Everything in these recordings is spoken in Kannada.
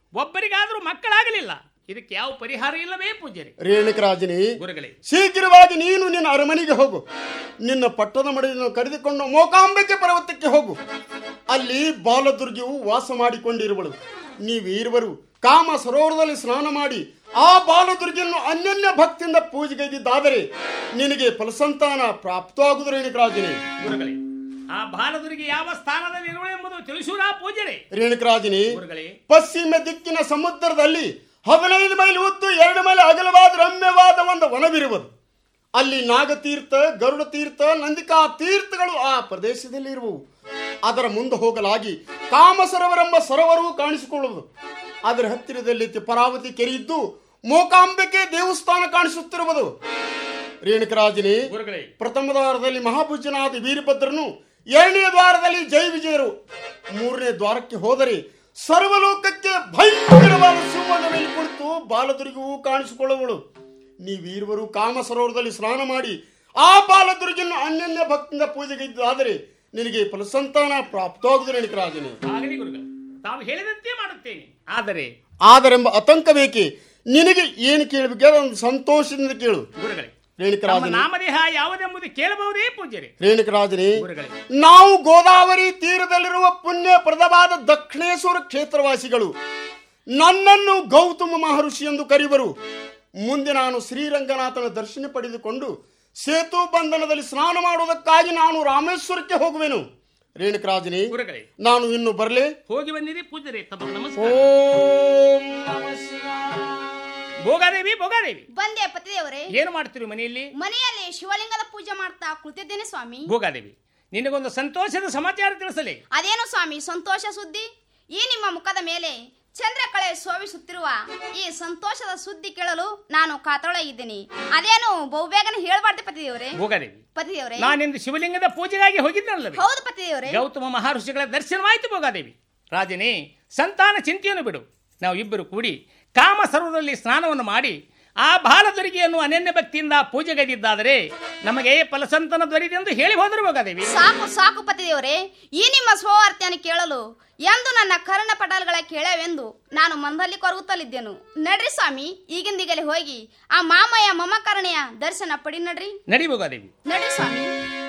ಒಬ್ಬರಿಗಾದ್ರೂ ಮಕ್ಕಳಾಗಲಿಲ್ಲ ಇದಕ್ಕೆ ಯಾವ ಪರಿಹಾರ ಇಲ್ಲವೇ ಪೂಜ್ಯರಿ ರೇಣುಕರಾಜನೇ ಗುರುಗಳೇ ಶೀಘ್ರವಾಗಿ ನೀನು ನಿನ್ನ ಅರಮನೆಗೆ ಹೋಗು ನಿನ್ನ ಪಟ್ಟದ ಮಡಿಯನ್ನು ಕರೆದುಕೊಂಡು ಮೋಕಾಂಬಿಕೆ ಪರ್ವತಕ್ಕೆ ಹೋಗು ಅಲ್ಲಿ ಬಾಲದುರ್ಗಿಯು ವಾಸ ಮಾಡಿಕೊಂಡಿರುವಳು ನೀವೀರುವರು ಕಾಮ ಸರೋವರದಲ್ಲಿ ಸ್ನಾನ ಮಾಡಿ ಆ ಬಾಲದುರ್ಗಿಯನ್ನು ಅನ್ಯನ್ಯ ಭಕ್ತಿಯಿಂದ ಪೂಜೆಗೈದಿದ್ದಾದರೆ ನಿನಗೆ ಫಲಸಂತಾನ ಪ್ರಾಪ್ತವಾಗುವುದು ರೇಣುಕರಾಜನೇ ಗುರುಗಳೇ ಆ ಬಾಲದುರಿಗೆ ಯಾವ ಸ್ಥಾನದಲ್ಲಿ ಇರುವಳು ಎಂಬುದು ತಿಳಿಸೂರಾ ಪೂಜ್ಯರೇ ರೇಣುಕರಾಜನೇ ಗುರುಗಳೇ ಪಶ್ಚಿಮ ದಿಕ್ಕಿನ ಸಮುದ್ರದಲ್ಲಿ ಹದಿನೈದು ಮೈಲಿ ಉದ್ದು ಎರಡು ಮೈಲಿ ಅಗಲವಾದ ರಮ್ಯವಾದ ಒಂದು ವನವಿರುವುದು ಅಲ್ಲಿ ನಾಗತೀರ್ಥ ಗರುಡ ತೀರ್ಥ ನಂದಿಕಾ ತೀರ್ಥಗಳು ಆ ಪ್ರದೇಶದಲ್ಲಿ ಇರುವವು ಅದರ ಮುಂದೆ ಹೋಗಲಾಗಿ ಕಾಮಸರೋವರೆಂಬ ಸರೋವರವು ಕಾಣಿಸಿಕೊಳ್ಳುವುದು ಅದರ ಹತ್ತಿರದಲ್ಲಿ ತಿಪ್ಪರಾವತಿ ಕೆರೆಯಿದ್ದು ಮೋಕಾಂಬಿಕೆ ದೇವಸ್ಥಾನ ಕಾಣಿಸುತ್ತಿರುವುದು ರೇಣುಕರಾಜನೇ ಗುರುಗಳೇ ಪ್ರಥಮ ದ್ವಾರದಲ್ಲಿ ಮಹಾಭುಜನಾದ ವೀರಭದ್ರನು ಎರಡನೇ ದ್ವಾರದಲ್ಲಿ ಜೈ ವಿಜಯರು ಮೂರನೇ ದ್ವಾರಕ್ಕೆ ಹೋದರೆ ಸರ್ವಲೋಕಕ್ಕೆ ಭಯಂಕರವಾದ ಸಿಂಹದ ಮೇಲೆ ಕುಳಿತು ಬಾಲದುರ್ಗಿಯೂ ಕಾಣಿಸಿಕೊಳ್ಳುವಳು ನೀವೀರುವರು ಕಾಮ ಸರೋವರದಲ್ಲಿ ಸ್ನಾನ ಮಾಡಿ ಆ ಬಾಲದುರ್ಗಿಯನ್ನು ಅನ್ಯನ್ಯ ಭಕ್ತಿಯಿಂದ ಪೂಜೆಗಿದ್ದಾದರೆ ನಿನಗೆ ಫಲಸಂತಾನ ಪ್ರಾಪ್ತವಾಗುವುದು ರೇಣುಕರಾಜನೇ ಆಗಲಿ ಗುರುಗಳೇ ತಾವು ಹೇಳಿದಂತೆ ಮಾಡುತ್ತೇನೆ ಆದರೆ ಆದರೆಂಬ ಆತಂಕ ಬೇಕೆ ನಿನಗೆ ಏನು ಕೇಳಬೇಕು ಅದೊಂದು ಸಂತೋಷದಿಂದ ಕೇಳು ಗುರುಗಳೇ ನಮ್ಮ ರೇಣುಕರಾಜನೇ ನಾಮದೇಹ ಯಾವುದೆಂಬುದು ಕೇಳಬಹುದೇ ಪೂಜ್ಯರೇ ರೇಣುಕರಾಜನೇ ಗುರುಗಳೇ ನಾವು ಗೋದಾವರಿ ತೀರದಲ್ಲಿರುವ ಪುಣ್ಯ ಪ್ರದವಾದ ದಕ್ಷಿಣೇಶ್ವರ ಕ್ಷೇತ್ರವಾಸಿಗಳು ನನ್ನನ್ನು ಗೌತಮ ಮಹರ್ಷಿ ಎಂದು ಕರೆಯುವರು ಮುಂದೆ ನಾನು ಶ್ರೀರಂಗನಾಥನ ದರ್ಶನ ಪಡೆದುಕೊಂಡು ಸೇತು ಬಂಧನದಲ್ಲಿ ಸ್ನಾನ ಮಾಡುವುದಕ್ಕಾಗಿ ನಾನು ರಾಮೇಶ್ವರಕ್ಕೆ ಹೋಗುವೆನು ರೇಣುಕರಾಜನೇ ಗುರುಗಳೇ ನಾನು ಇನ್ನು ಬರಲೇ ಹೋಗಿ ಬಂದಿರಿ ಪೂಜ್ಯರೇ ತಮ್ಮ ನಮಸ್ಕಾರ ಓಂ ನಮಃ ಶಿವಾಯ. ಭೋಗಾದೇವಿ ಭೋಗಾದೇವಿ ಬಂದೆ ಪತಿದೇವರೇ ಏನು ಮಾಡ್ತೀರಿ ಮನೆಯಲ್ಲಿ ಮನೆಯಲ್ಲಿ ಶಿವಲಿಂಗದ ಪೂಜೆ ಮಾಡ್ತಾ ಕುಳಿತಿದ್ದೇನೆ ಸ್ವಾಮಿ ಭೋಗಾದೇವಿ ನಿನಗೊಂದು ಸಂತೋಷದ ಸಮಾಚಾರ ತಿಳಿಸಲಿ ಅದೇನು ಸ್ವಾಮಿ ಸಂತೋಷ ಸುದ್ದಿ ಈ ನಿಮ್ಮ ಮುಖದ ಮೇಲೆ ಚಂದ್ರಕಳೆ ಶೋಭಿಸುತ್ತಿರುವ ಈ ಸಂತೋಷದ ಸುದ್ದಿ ಕೇಳಲು ನಾನು ಕಾತೊಳಗಿದ್ದೀನಿ ಅದೇನು ಬಹುಬೇಗನೆ ಹೇಳ್ಬಾರ್ದು ಪತಿದೇವರೇ ಭೋಗಾದೇವಿ ಪತಿದೇವರೇ ನಾನಿಂದು ಶಿವಲಿಂಗದ ಪೂಜೆಗಾಗಿ ಹೋಗಿದ್ದನಲ್ಲವೇ ಹೌದು ಪತಿದೇವರೇ ಗೌತಮ ಮಹರ್ಷಿಗಳ ದರ್ಶನವಾಯಿತು ಭೋಗಾದೇವಿ ರಾಜನೇ ಸಂತಾನ ಚಿಂತೆಯನ್ನು ಬಿಡು ನಾವು ಇಬ್ಬರು ಕೂಡಿ ಕಾಮ ಸರೋವರದಲ್ಲಿ ಸ್ನಾನವನ್ನು ಮಾಡಿ ಆ ಬಾಲದುರ್ಗಿಯನ್ನು ಅನನ್ಯ ಭಕ್ತಿಯಿಂದ ಪೂಜೆಗೈದಿದ್ದಾದರೆ ನಮಗೆ ಫಲಸಂತನ ದೊರೆಯದೆಂದು ಹೇಳಿ ಹೋದರು ಭೋಗಾದೇವಿ ಸಾಕು ಸಾಕು ಪತಿದೇವರೇ ಈ ನಿಮ್ಮ ಸ್ವವಾರ್ತೆಯನ್ನು ಕೇಳಲು ಎಂದು ನನ್ನ ಕರ್ಣ ಪಟಲ್ಗಳ ಕೇಳವೆಂದು ನಾನು ಮಂದಲ್ಲಿ ಕೊರಗುತ್ತಲಿದ್ದೆನು ನಡ್ರಿ ಸ್ವಾಮಿ ಈಗಿಂದೀಗಲೇ ಹೋಗಿ ಆ ಮಾಮಯ್ಯ ಮಮಕರ್ಣೆಯ ದರ್ಶನ ಪಡಿ ನಡ್ರಿ ನಡಿ ಭೋಗಾದೇವಿ ನಡ್ರಿ ಸ್ವಾಮಿ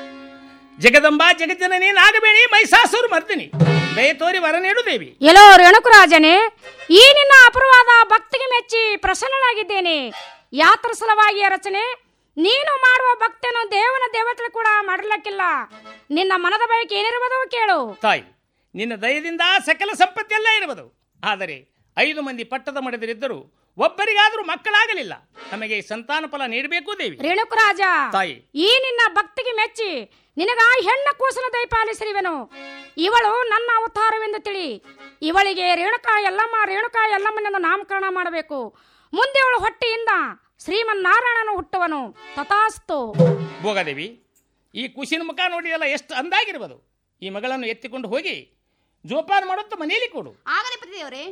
ಜಗದಂಬಾ ಜಗಜ್ಜನನಿ ನಾಗಬೇಣಿ ಮೈಸಾಸುರು ಮರ್ದಿನಿ ದಯ ತೋರಿ ವರ ನೀಡು ದೇವಿ ಎಲ್ಲೋ ರೇಣುಕರಾಜನೇ ಈ ನಿನ್ನ ಅಪರವಾದ ಭಕ್ತಿಗೆ ಮೆಚ್ಚಿ ಪ್ರಸನ್ನನಾಗಿದ್ದೇನೆ ಯಾತ್ರ ಸಲುವಾಗಿ ರಚನೆ ನೀನು ಮಾಡುವ ಭಕ್ತಿಯನ್ನು ದೇವನ ದೇವತೆ ಕೂಡ ಮಾಡಲಿಕ್ಕಿಲ್ಲ ನಿನ್ನ ಮನದ ಬಯಕೆ ಏನಿರುವುದೋ ಕೇಳು ತಾಯಿ ನಿನ್ನ ದಯದಿಂದ ಸಕಲ ಸಂಪತ್ತೆಲ್ಲ ಇರುವುದು ಆದರೆ ಐದು ಮಂದಿ ಪಟ್ಟದ ಮಡದರಿದ್ದರು ಒಬ್ಬರಿಗಾದರೂ ಮಕ್ಕಳಾಗಲಿಲ್ಲ ನಮಗೆ ಸಂತಾನ ಫಲ ನೀಡಬೇಕು ದೇವಿ ರೇಣುಕರಾಜ ತಾಯಿ ಈ ನಿನ್ನ ಭಕ್ತಿಗೆ ಮೆಚ್ಚಿ ನಿನಗ ಹೆಣ್ಣ ಕೂಸನ ದಯಪಾಲಿಸಿರುವೆನು ಇವಳು ನನ್ನ ಅವತಾರವೆಂದು ತಿಳಿ ಇವಳಿಗೆ ರೇಣುಕಾ ಯಲ್ಲಮ್ಮ ರೇಣುಕಾ ಯಲ್ಲಮ್ಮನೆಂದು ನಾಮಕರಣ ಮಾಡಬೇಕು ಮುಂದೆ ಇವಳು ಹೊಟ್ಟೆಯಿಂದ ಶ್ರೀಮನ್ನಾರಾಯಣನು ಹುಟ್ಟುವನು ತಥಾಸ್ತು ಭೋಗದೇವಿ ಈ ಕುಶಿನ ಮುಖ ನೋಡಿದಲ್ಲ ಎಷ್ಟು ಅಂದಾಗಿರ್ಬೋದು ಈ ಮಗಳನ್ನು ಎತ್ತಿಕೊಂಡು ಹೋಗಿ ಜೋಪಾನ ಮಾಡುತ್ತ ಮನೆಯಲ್ಲಿ ಕೊಡು ಆಗಲಿ ಪತಿದೇವರೇ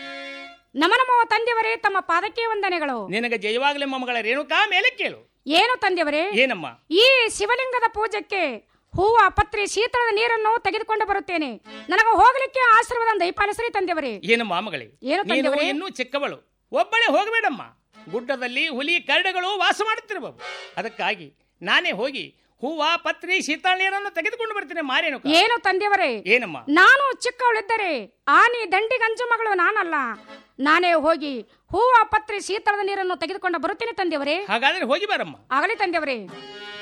ನಮನಮೋ ತಂದೆಯವರೇ ತಮ್ಮ ಪಾದಕ್ಕೆ ವಂದನೆಗಳು ನಿನಗೆ ಜಯವಾಗಲೆಂಬ ಮಗಳ ರೇಣುಕಾ ಮೇಲೆ ಕೇಳು ಏನು ತಂದೆಯವರೇ ಏನಮ್ಮ ಈ ಶಿವಲಿಂಗದ ಪೂಜೆಗೆ ಹೂವ ಪತ್ರಿ ಶೀತಳದ ನೀರನ್ನು ತೆಗೆದುಕೊಂಡು ಬರುತ್ತೇನೆ ನನಗೆ ಹೋಗಲಿಕ್ಕೆ ಆಶೀರ್ವಾದ ದಯಪಾಲಿಸ್ರಿ ತಂದೆಯವರೇ ಏನಮ್ಮ ಮಗಳೇ ಏನು ನೀನು ತಂದೆಯವರೇ? ಇನ್ನೂ ಚಿಕ್ಕವಳು ಒಬ್ಬಳೇ ಹೋಗಬೇಡಮ್ಮ ಗುಡ್ಡದಲ್ಲಿ ಹುಲಿ ಕರಡುಗಳು ವಾಸ ಮಾಡುತ್ತಿರುವವು ಅದಕ್ಕಾಗಿ ನಾನೇ ಹೋಗಿ ಹೂವ ಪತ್ರಿ ಶೀತಳ ನೀರನ್ನು ತೆಗೆದುಕೊಂಡು ಬರ್ತೀನಿ ಮಾರೇಣುಕ ಏನು ತಂದೆಯವರೇ ಏನಮ್ಮ ನಾನು ಚಿಕ್ಕವಳಿದ್ದರೆ ಆನಿ ದಂಡಿಗಂಜು ಮಗಳು ನಾನಲ್ಲ ನಾನೇ ಹೋಗಿ ಹೂವ ಪತ್ರಿ ಶೀತಳದ ನೀರನ್ನು ತೆಗೆದುಕೊಂಡು ಬರುತ್ತೇನೆ ತಂದೆಯವರೇ ಹಾಗಾದ್ರೆ ಹೋಗಿ ಬಾರಮ್ಮ ಆಗಲಿ ತಂದೆಯವರೇ